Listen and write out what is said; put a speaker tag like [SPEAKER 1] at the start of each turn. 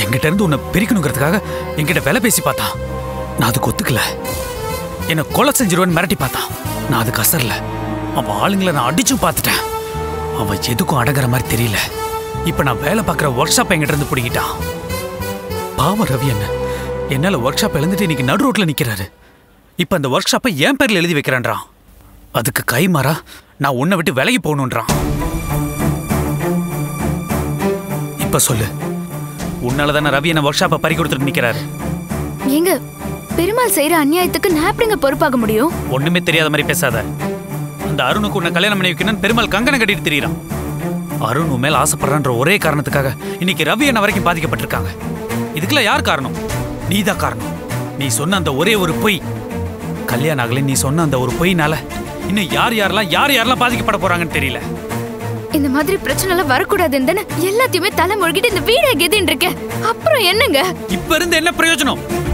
[SPEAKER 1] என்கிட்ட இருந்து உன்னை பிரிக்கணுங்கிறதுக்காக என்கிட்ட வேலை பேசி பார்த்தான் நான் அதுக்கு ஒத்துக்கல என்னை கொலை செஞ்சிருவேன்னு மிரட்டி பார்த்தான் நான் அதுக்கு அசரல அவன் ஆளுங்களை நான் அடிச்சும் பார்த்துட்டேன் அவன் எதுக்கும் அடங்குற மாதிரி தெரியல இப்ப நான் வேலை பார்க்குற ஒர்க் ஷாப் என்கிட்ட இருந்து பிடிக்கிட்டான் பாவம் ரவி என்ன என்னால ஒர்க் ஷாப் இழந்துட்டு இன்னைக்கு நடு ரோட்ல நிக்கிறாரு இப்ப அந்த ஒர்க் ஷாப்பை என் பேர்ல எழுதி வைக்கிறேன்றான் அதுக்கு கைமாறா நான் உன்னை விட்டு விலகி போகணுன்றான் இப்ப சொல்லு உன்னால தானே ரவி என்ன ஒர்க் ஷாப்பை பறி கொடுத்துட்டு நிக்கிறாரு
[SPEAKER 2] ஏங்க பெருமாள் செய்யற அநியாயத்துக்கு நான் எப்படிங்க பொறுப்பாக முடியும்
[SPEAKER 1] ஒண்ணுமே தெரியாத மாதிரி பேசாத அந்த அருணுக்கு உன்னை கல்யாணம் பண்ணி வைக்கணும்னு பெருமாள் கங்கணம் கட்டிட்டு தெரியறான் அருண் உன் மேல ஆசைப்படுறான்ற ஒரே காரணத்துக்காக இன்னைக்கு ரவி என்ன வரைக்கும் பாதிக்கப்பட்டிருக்காங்க இதுக்கெல்லாம் யார் காரணம் நீதான் காரணம் நீ சொன்ன அந்த ஒரே ஒரு பொய் கல்யாணம் ஆகல நீ சொன்ன அந்த ஒரு பொய்னால இன்னும் யார் யாரெல்லாம் யார் யாரெல்லாம் பாதிக்கப்பட போறாங்கன்னு தெரியல
[SPEAKER 2] இந்த மாதிரி பிரச்சனை எல்லாம் வரக்கூடாதுன்னு தானே எல்லாத்தையுமே தலை முழுகிட்டு இந்த வீடை கெதின்னு இருக்கேன் அப்புறம் என்னங்க
[SPEAKER 1] இப்ப இருந்து என்ன பிரயோஜனம்